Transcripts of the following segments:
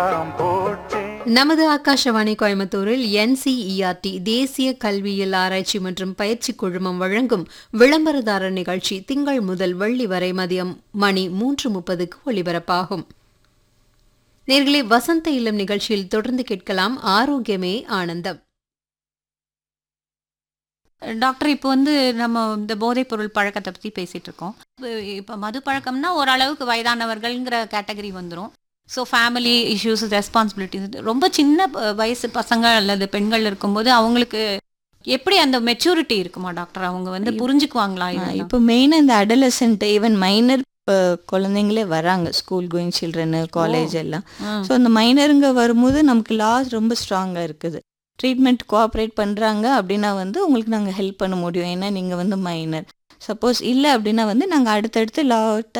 நமது ஆகாஷவாணி கோயம்புத்தூரில் என்சிஇஆர்டி தேசிய கல்வியியல் ஆராய்ச்சி மற்றும் பயிற்சி குழுமம் வழங்கும் விளம்பரதாரர் நிகழ்ச்சி திங்கள் முதல் வெள்ளி வரை மதியம் மணி மூன்று முப்பதுக்கு ஒலிபரப்பாகும் நேர்களே வசந்த இல்லம் நிகழ்ச்சியில் தொடர்ந்து கேட்கலாம் ஆரோக்கியமே ஆனந்தம் டாக்டர் இப்போ வந்து நம்ம இந்த போதைப் பொருள் பழக்கத்தை பற்றி பேசிட்டு இருக்கோம் இப்போ மது பழக்கம்னா ஓரளவுக்கு வயதானவர்கள்ங்கிற கேட்டகரி வந்துடும் ஸோ ஃபேமிலி இஷ்யூஸ் ரெஸ்பான்சிபிலிட்டிஸ் ரொம்ப சின்ன ப- வயசு பசங்க அல்லது பெண்கள் இருக்கும்போது அவங்களுக்கு எப்படி அந்த மெச்சூரிட்டி இருக்குமா டாக்டர் அவங்க வந்து புரிஞ்சுக்குவாங்களா ஆ, இதெல்லாம்? இப்போ மெயினாக இந்த அடலசென்ட் ஈவன் மைனர் குழந்தைங்களே வராங்க ஸ்கூல் கோயிங் சில்ட்ரனு காலேஜ் எல்லாம் ஆ. ஸோ அந்த மைனருங்க வரும்போது நமக்கு லாஸ் ரொம்ப ஸ்ட்ராங்காக இருக்குது ட்ரீட்மெண்ட் கோஆப்ரேட் பண்ணுறாங்க அப்படின்னா வந்து உங்களுக்கு நாங்கள் ஹெல்ப் பண்ண முடியும் ஏன்னா நீங்கள் வந்து மைனர் சப்போஸ் இல்லை அப்படின்னா வந்து நாங்கள் அடுத்தடுத்து லாட்ட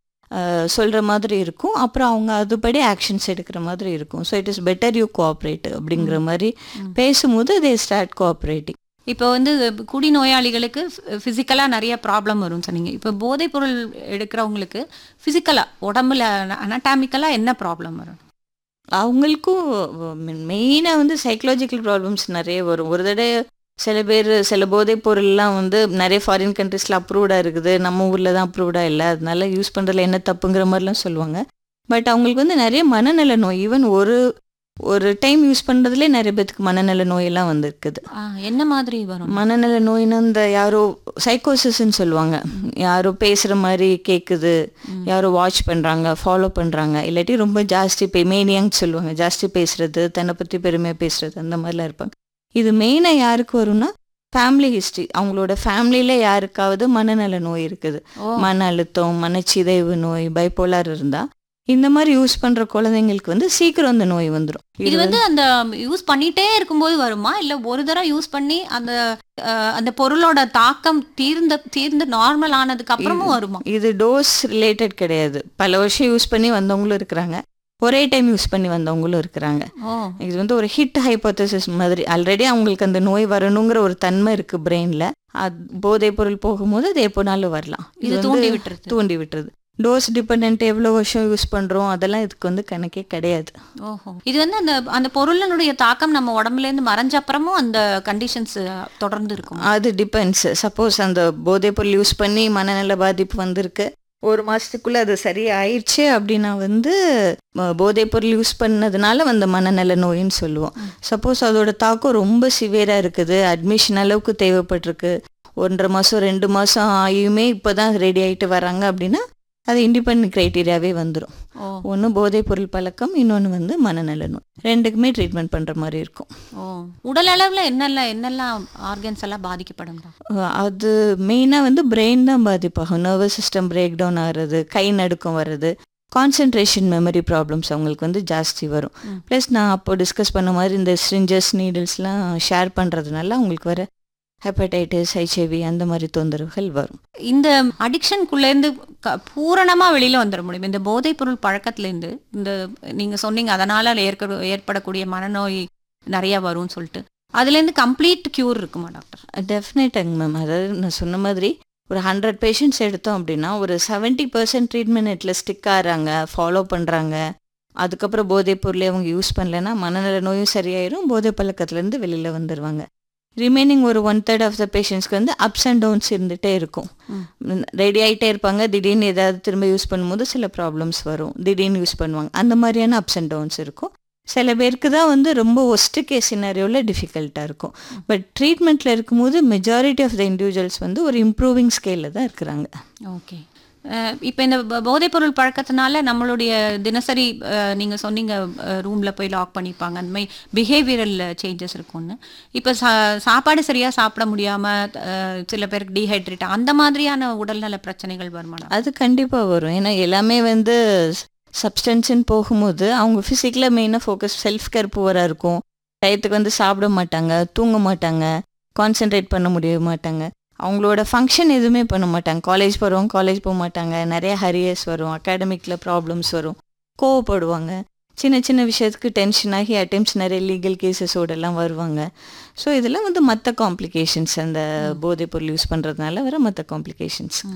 சொல்கிற மாதிரி இருக்கும் அப்புறம் அவங்க அதுபடி ஆக்ஷன்ஸ் எடுக்கிற மாதிரி இருக்கும் so it is better you cooperate அப்படிங்கிற மாதிரி ம். பேசும்போது தே ஸ்டார்ட் கோஆப்ரேட்டிங் இப்போ வந்து குடி நோயாளிகளுக்கு ஃபிசிக்கலாக நிறைய ப்ராப்ளம் வரும் சொன்னீங்க இப்போ போதைப் பொருள் எடுக்கிறவங்களுக்கு ஃபிசிக்கலாக உடம்புல அனட்டாமிக்கலாக என்ன ப்ராப்ளம் வரும் அவங்களுக்கும் மெயினாக வந்து சைக்கலாஜிக்கல் ப்ராப்ளம்ஸ் நிறைய வரும் ஒரு தடவை சில பேர் சில போதைப் பொருள்லாம் வந்து நிறைய ஃபாரின் கண்ட்ரீஸில் அப்ரூவ்டாக இருக்குது நம்ம ஊரில் தான் அப்ரூவ்டாக இல்லை அதனால யூஸ் பண்ணுறதுல என்ன தப்புங்கிற மாதிரிலாம் சொல்லுவாங்க பட் அவங்களுக்கு வந்து நிறைய மனநல நோய் ஈவன் ஒரு ஒரு டைம் யூஸ் பண்ணுறதுலே நிறைய பேத்துக்கு மனநல நோயெல்லாம் வந்திருக்குது ஆ, என்ன மாதிரி வரும் மனநல நோயின்னு இந்த யாரோ சைக்கோசிஸ்ன்னு சொல்லுவாங்க யாரோ பேசுகிற மாதிரி கேட்குது ம். யாரோ வாட்ச் பண்ணுறாங்க ஃபாலோ பண்ணுறாங்க இல்லாட்டி ரொம்ப ஜாஸ்தி பே மேனியான்னு சொல்லுவாங்க ஜாஸ்தி பேசுறது தன்னை பற்றி பெருமையாக பேசுறது அந்த மாதிரிலாம் இருப்பாங்க இது மெயினாக யாருக்கு வரும்னா ஃபேமிலி ஹிஸ்ட்ரி அவங்களோட ஃபேமிலியில் யாருக்காவது மனநல நோய் இருக்குது ஓ மன அழுத்தம் மனச்சிதைவு நோய் பைப்போலார் இருந்தால் இந்த மாதிரி யூஸ் பண்ணுற குழந்தைங்களுக்கு வந்து சீக்கிரம் அந்த நோய் வந்துடும் இது வந்து அந்த யூஸ் பண்ணிட்டே இருக்கும்போது வருமா இல்ல ஒரு தடவை யூஸ் பண்ணி அந்த அஹ், அந்த பொருளோட தாக்கம் தீர்ந்த தீர்ந்து நார்மல் ஆனதுக்கு அப்புறமும் வருமா இது டோஸ் ரிலேட்டட் கிடையாது பல வருஷம் யூஸ் பண்ணி வந்தவங்களும் இருக்கிறாங்க ஒரே டைம் யூஸ் பண்ணி வந்தவங்களும் இருக்கிறாங்க ஓ இது வந்து ஒரு ஹிட் ஹைப்போதசிஸ் மாதிரி ஆல்ரெடி அவங்களுக்கு அந்த நோய் வரணுங்கிற ஒரு தன்மை இருக்கு பிரெயின்ல அது போதைப் பொருள் போகும்போது அது எப்போனாலும் வரலாம் இது வந்து தூண்டி விட்டுருது தூண்டி விட்டுருது டோஸ் டிபெண்ட் எவ்வளோ வருஷம் யூஸ் பண்றோம் அதெல்லாம் இதுக்கு வந்து கணக்கே கிடையாது ஓஹோ இது வந்து அந்த அந்த பொருளினுடைய தாக்கம் நம்ம உடம்புல இருந்து மறைஞ்ச அப்புறமும் அந்த கண்டிஷன்ஸ் தொடர்ந்து இருக்கும் அது டிபெண்ட்ஸ் சப்போஸ் அந்த போதைப் பொருள் யூஸ் பண்ணி மனநல பாதிப்பு வந்திருக்கு ஒரு மாசத்துக்குள்ள அது சரியாயிடுச்சு அப்படின்னா வந்து ம- போதைப் பொருள் யூஸ் பண்ணதுனால வந்த மனநல நோயின்னு சொல்லுவோம் சப்போஸ் அதோட தாக்கம் ரொம்ப சிவியரா இருக்குது அட்மிஷன் அளவுக்கு தேவைப்பட்டிருக்கு ஒன்றரை மாசம் ரெண்டு மாசம் ஆகியுமே இப்போதான் ரெடி ஆயிட்டு வராங்க அப்படின்னா அது இண்டிபெண்ட் கிரைட்டீரியாவே வந்துடும் ஓ ஒன்று போதைப் பொருள் பழக்கம் இன்னொன்று வந்து மனநல நோய் ரெண்டுக்குமே ட்ரீட்மெண்ட் பண்ற மாதிரி இருக்கும் ஓ உடல் அளவுல என்னெல்லாம் என்னெல்லாம் ஆர்கன்ஸ் எல்லாம் பாதிக்கப்படும் அஹ் அது மெயினாக வந்து பிரெயின் தான் பாதிப்பாகும் நர்வஸ் சிஸ்டம் பிரேக் டவுன் ஆகிறது கை நடுக்கம் வர்றது கான்சென்ட்ரேஷன் மெமரி ப்ராப்ளம்ஸ் அவங்களுக்கு வந்து ஜாஸ்தி வரும் ம். ப்ளஸ் நான் அப்போ டிஸ்கஸ் பண்ண மாதிரி இந்த ஸ்ட்ரிஞ்சஸ் நீடில்ஸ்லாம் ஷேர் பண்ணுறதுனால அவங்களுக்கு வர ஹெப்படைட்டிஸ் ஹெச்ஐவி அந்த மாதிரி தொந்தரவுகள் வரும் இந்த அடிக்ஷனுக்குள்ள இருந்து க- பூரணமா வெளியில வந்துட முடியும் இந்த போதைப் பொருள் பழக்கத்துல இருந்து இந்த நீங்க சொன்னீங்க அதனால ஏற்க ஏற்படக்கூடிய மனநோய் நிறைய வரும்னு சொல்லிட்டு அதுல இருந்து கம்ப்ளீட் கியூர் இருக்குமா டாக்டர் டெஃபினட்டாங்க மேம் அதாவது நான் சொன்ன மாதிரி ஒரு ஹண்ட்ரட் பேஷண்ட்ஸ் எடுத்தோம் அப்படின்னா ஒரு செவன்ட்டி பர்சன்ட் ட்ரீட்மெண்ட் ஸ்டிக் ஆகிறாங்க ஃபாலோ பண்ணுறாங்க அதுக்கப்புறம் போதைப் பொருளை அவங்க யூஸ் பண்ணலைன்னா மனநல நோயும் சரியாயிரும் போதை பழக்கத்துலேருந்து வெளியில் வந்துடுவாங்க ரிமைனிங் ஒரு ஒன் தேர்ட் ஆஃப் த பேஷண்ட்ஸ்க்கு வந்து அப்ஸ் அண்ட் டவுன்ஸ் இருந்துகிட்டே இருக்கும் ரெடி ஆகிட்டே இருப்பாங்க திடீர்னு ஏதாவது திரும்ப யூஸ் பண்ணும்போது சில ப்ராப்ளம்ஸ் வரும் திடீர்னு யூஸ் பண்ணுவாங்க அந்த மாதிரியான அப்ஸ் அண்ட் டவுன்ஸ் இருக்கும் சில பேருக்கு தான் வந்து ரொம்ப ஒஸ்ட் கேஸ் சினாரியோவில் டிஃபிகல்ட்டாக இருக்கும் பட் ட்ரீட்மெண்ட்டில் இருக்கும்போது மெஜாரிட்டி ஆஃப் த இண்டிவிஜுவல்ஸ் வந்து ஒரு இம்ப்ரூவிங் ஸ்கேலில் தான் இருக்கிறாங்க ஓகே இப்போ இந்த ப- போதைப் பொருள் பழக்கத்தினால நம்மளுடைய தினசரி அஹ், நீங்க சொன்னீங்க ரூம்ல போய் லாக் பண்ணிப்பாங்க அந்த மாதிரி பிஹேவியரல் சேஞ்சஸ் இருக்கும்னு இப்போ சா சாப்பாடு சரியா சாப்பிட முடியாம அஹ், சில பேருக்கு டீஹைட்ரேட் அந்த மாதிரியான உடல்நல பிரச்சனைகள் வருமா அது கண்டிப்பாக வரும் ஏன்னா எல்லாமே வந்து சப்ஸ்டன்ஸ்ன்னு போகும்போது அவங்க ஃபிசிக்கலாக மெயினாக ஃபோக்கஸ் செல்ஃப் கேர் புவராக இருக்கும் டயத்துக்கு வந்து சாப்பிட மாட்டாங்க தூங்க மாட்டாங்க கான்சென்ட்ரேட் பண்ண முடிய மாட்டாங்க அவங்களோட ஃபங்க்ஷன் எதுவுமே பண்ண மாட்டாங்க காலேஜ் போகிறவங்க காலேஜ் போக மாட்டாங்க நிறைய ஹரியர்ஸ் வரும் அகாடமிக்கில் ப்ராப்ளம்ஸ் வரும் கோவப்படுவாங்க சின்ன சின்ன விஷயத்துக்கு டென்ஷன் ஆகி அட்டெம்ப்ட்ஸ் நிறைய லீகல் கேசஸோடலாம் வருவாங்க ஸோ இதெல்லாம் வந்து மற்ற காம்ப்ளிகேஷன்ஸ் அந்த போதைப் பொருள் யூஸ் பண்ணுறதுனால வர மற்ற காம்ப்ளிகேஷன்ஸ்